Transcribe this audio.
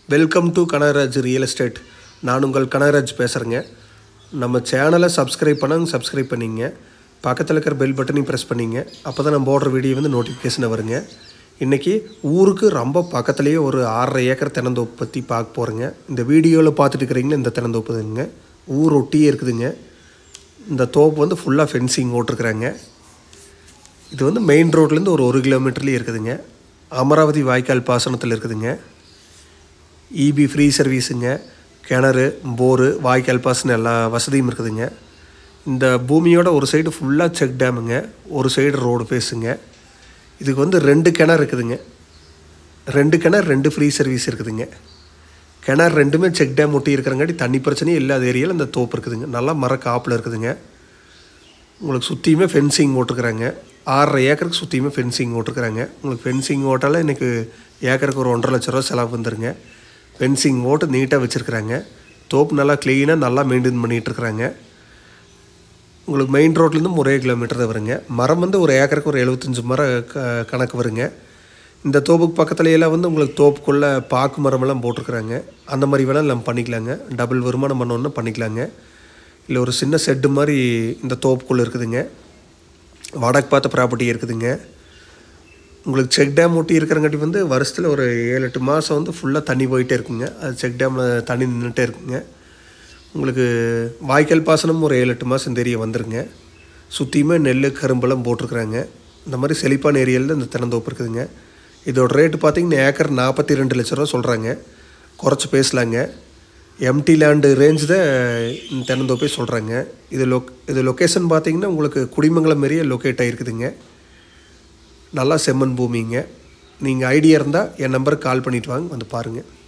welcome to Kanagaraj real estate நான் உங்கள் கனகராஜ் பேசுகிறேங்க நம்ம சேனலை சப்ஸ்கிரைப் பண்ணாங்க சப்ஸ்கிரைப் பண்ணிங்க பக்கத்தில் இருக்கிற பெல் பட்டனையும் ப்ரெஸ் பண்ணிங்க அப்போ தான் நம்ம போடுற வீடியோ வந்து நோட்டிஃபிகேஷன் வருங்க இன்றைக்கி ஊருக்கு ரொம்ப பக்கத்துலேயே ஒரு ஆறரை ஏக்கர் தென்னந்தோப்பு பற்றி பார்க்க போகிறேங்க இந்த வீடியோவில் பார்த்துட்டு இருக்கிறீங்களா இந்த தென்னந்தோப்புதுங்க ஊர் ஒட்டியே இருக்குதுங்க இந்த தோப்பு வந்து ஃபுல்லாக ஃபென்சிங் ஓட்டிருக்குறாங்க இது வந்து மெயின் ரோட்லேருந்து ஒரு ஒரு கிலோமீட்டர்லேயே இருக்குதுங்க அமராவதி வாய்க்கால் பாசனத்தில் இருக்குதுங்க இபி ஃப்ரீ சர்வீஸுங்க கிணறு போரு வாய்க்கால் பாசனம் எல்லா வசதியும் இருக்குதுங்க இந்த பூமியோட ஒரு சைடு ஃபுல்லாக செக் டேமுங்க ஒரு சைடு ரோடு ஃபேஸுங்க இதுக்கு வந்து ரெண்டு கிணறு இருக்குதுங்க ரெண்டு கிணறு ரெண்டு ஃப்ரீ சர்வீஸ் இருக்குதுங்க கிணறு ரெண்டுமே செக் டேம் ஒட்டி இருக்கிறங்காட்டி தண்ணி பிரச்சனையும் இல்லாத ஏரியாவில் இந்த தோப்பு இருக்குதுங்க நல்லா மர காப்பில் இருக்குதுங்க உங்களுக்கு சுற்றியுமே ஃபென்சிங் ஓட்டுருக்குறாங்க ஆறரை ஏக்கருக்கு சுற்றியுமே ஃபென்சிங் ஓட்டுருக்குறாங்க உங்களுக்கு ஃபென்சிங் ஓட்டால் இன்றைக்கி ஏக்கருக்கு ஒரு ஒன்றரை லட்ச ரூபா செலவு வந்துருங்க ஃபென்சிங் ஓட்டு நீட்டாக வச்சுருக்குறாங்க தோப்பு நல்லா க்ளீனாக நல்லா மெயின்டைன் பண்ணிகிட்ருக்குறாங்க உங்களுக்கு மெயின் ரோட்லேருந்து ஒரே கிலோமீட்டர் தான் வருங்க மரம் வந்து ஒரு ஏக்கருக்கு ஒரு எழுபத்தஞ்சு மரம் க கணக்கு வருங்க இந்த தோப்புக்கு பக்கத்துல எல்லாம் வந்து உங்களுக்கு தோப்புக்குள்ளே பாக்கு மரமெல்லாம் போட்டிருக்குறாங்க அந்த மாதிரி வேணால் நம்ம பண்ணிக்கலாங்க டபுள் வருமானம் பண்ணோன்னா பண்ணிக்கலாங்க இல்லை ஒரு சின்ன செட்டு மாதிரி இந்த தோப்புக்குள்ளே இருக்குதுங்க வடக்கு பார்த்த ப்ராப்பர்ட்டி இருக்குதுங்க உங்களுக்கு செக் டேம் ஒட்டி இருக்கிறங்காட்டி வந்து வருஷத்தில் ஒரு ஏழு எட்டு மாதம் வந்து ஃபுல்லாக தண்ணி போயிட்டே இருக்குங்க அது செக் டேமில் தண்ணி நின்றுட்டே இருக்குங்க உங்களுக்கு வாய்க்கால் பாசனம் ஒரு ஏழு எட்டு மாதம் தெரிய வந்துருங்க சுற்றியுமே நெல் கரும்பெல்லாம் போட்டிருக்குறாங்க இந்த மாதிரி செழிப்பான ஏரியாவில் இந்த தென்னந்தோப்பு இருக்குதுங்க இதோட ரேட்டு பார்த்தீங்கன்னா ஏக்கர் நாற்பத்தி ரெண்டு லட்ச ரூபா சொல்கிறாங்க குறைச்சி பேசலாங்க எம்டி லேண்டு ரேஞ்ச் தான் இந்த தென்னந்தோப்பே சொல்கிறாங்க இது லொக் இது லொக்கேஷன் பார்த்தீங்கன்னா உங்களுக்கு குடிமங்கலம் மாரியே லொக்கேட் ஆகிருக்குதுங்க நல்லா செம்மண் பூமிங்க நீங்கள் ஐடியா இருந்தால் என் நம்பருக்கு கால் பண்ணிவிட்டு வாங்க வந்து பாருங்கள்